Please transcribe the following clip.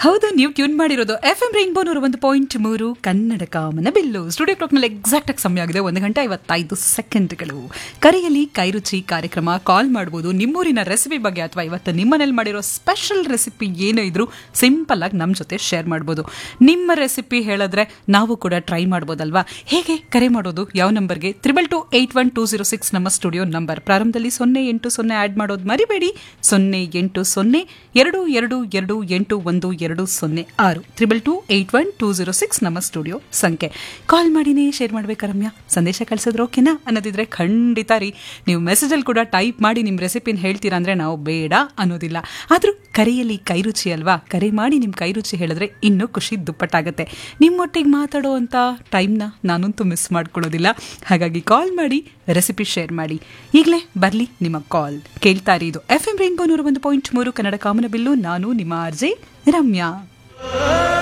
ಹೌದು ನೀವು ಟ್ಯೂನ್ ಮಾಡಿರೋದು ಎಫ್ ಎಂ ರೈನ್ಬೋ ನೂರ ಒಂದು ಪಾಯಿಂಟ್ ಮೂರು ಕನ್ನಡ ಕಾಮನ ಬಿಲ್ಲು ಸ್ಟುಡಿಯೋ ಕ್ಲಾಕ್ನಲ್ಲಿ ಎಕ್ಸಾಕ್ಟ್ ಆಗಿ ಸಮಯ ಆಗಿದೆ ಒಂದು ಗಂಟೆ ಐವತ್ತೈದು ಸೆಕೆಂಡ್ಗಳು ಕರೆಯಲ್ಲಿ ಕೈರುಚಿ ಕಾರ್ಯಕ್ರಮ ಕಾಲ್ ಮಾಡ್ಬೋದು ನಿಮ್ಮೂರಿನ ರೆಸಿಪಿ ಬಗ್ಗೆ ಅಥವಾ ಇವತ್ತು ನಿಮ್ಮನೇಲಿ ಮಾಡಿರೋ ಸ್ಪೆಷಲ್ ರೆಸಿಪಿ ಏನೇ ಇದ್ರೂ ಸಿಂಪಲ್ ಆಗಿ ನಮ್ಮ ಜೊತೆ ಶೇರ್ ಮಾಡ್ಬೋದು ನಿಮ್ಮ ರೆಸಿಪಿ ಹೇಳಿದ್ರೆ ನಾವು ಕೂಡ ಟ್ರೈ ಮಾಡ್ಬೋದಲ್ವಾ ಹೇಗೆ ಕರೆ ಮಾಡೋದು ಯಾವ ನಂಬರ್ಗೆ triple two eight one two zero six ನಮ್ಮ ಸ್ಟುಡಿಯೋ ನಂಬರ್ ಪ್ರಾರಂಭದಲ್ಲಿ ಸೊನ್ನೆ ಎಂಟು ಸೊನ್ನೆ ಆ್ಯಡ್ ಮಾಡೋದು ಮರಿಬೇಡಿ ಸೊನ್ನೆ ಎಂಟು ಸೊನ್ನೆ ಎರಡು ಎರಡು ಎರಡು ಎಂಟು ಒಂದು ಎರಡು ಸೊನ್ನೆ ಆರು triple two eight one two zero six ನಮ್ಮ ಸ್ಟುಡಿಯೋ ಸಂಖ್ಯೆ ಕಾಲ್ ಮಾಡಿನೇ ಶೇರ್ ಮಾಡ್ಬೇಕಾ ರಮ್ಯಾ ಸಂದೇಶ ಕಳಿಸಿದ್ರೆ ಓಕೆನಾ ಅನ್ನೋದಿದ್ರೆ ಖಂಡಿತ ರೀ ನೀವು ಮೆಸೇಜಲ್ಲಿ ಕೂಡ ಟೈಪ್ ಮಾಡಿ ನಿಮ್ಮ ರೆಸಿಪಿನ ಹೇಳ್ತೀರಾ ಅಂದರೆ ನಾವು ಬೇಡ ಅನ್ನೋದಿಲ್ಲ ಆದರೂ ಕರೆಯಲ್ಲಿ ಕೈರುಚಿ ಅಲ್ವಾ ಕರೆ ಮಾಡಿ ನಿಮ್ಮ ಕೈರುಚಿ ಹೇಳಿದ್ರೆ ಇನ್ನೂ ಖುಷಿ ದುಪ್ಪಟ್ಟಾಗತ್ತೆ ನಿಮ್ಮೊಟ್ಟಿಗೆ ಮಾತಾಡೋ ಅಂಥ ಟೈಮ್ನ ನಾನಂತೂ ಮಿಸ್ ಮಾಡ್ಕೊಳ್ಳೋದಿಲ್ಲ ಹಾಗಾಗಿ ಕಾಲ್ ಮಾಡಿ ರೆಸಿಪಿ ಶೇರ್ ಮಾಡಿ ಈಗಲೇ ಬರಲಿ ನಿಮ್ಮ ಕಾಲ್ ಕೇಳ್ತಾ ಇರಿ ಇದು ಎಫ್ ಎಂ ರೈನ್ಬೋ ನೂರ ಒಂದು ಪಾಯಿಂಟ್ ಮೂರು ಕನ್ನಡ ಕಾಮನ ಬಿಲ್ಲು ನಾನು ನಿಮ್ಮ ಆರ್ಜೆ ರಮ್ಯಾ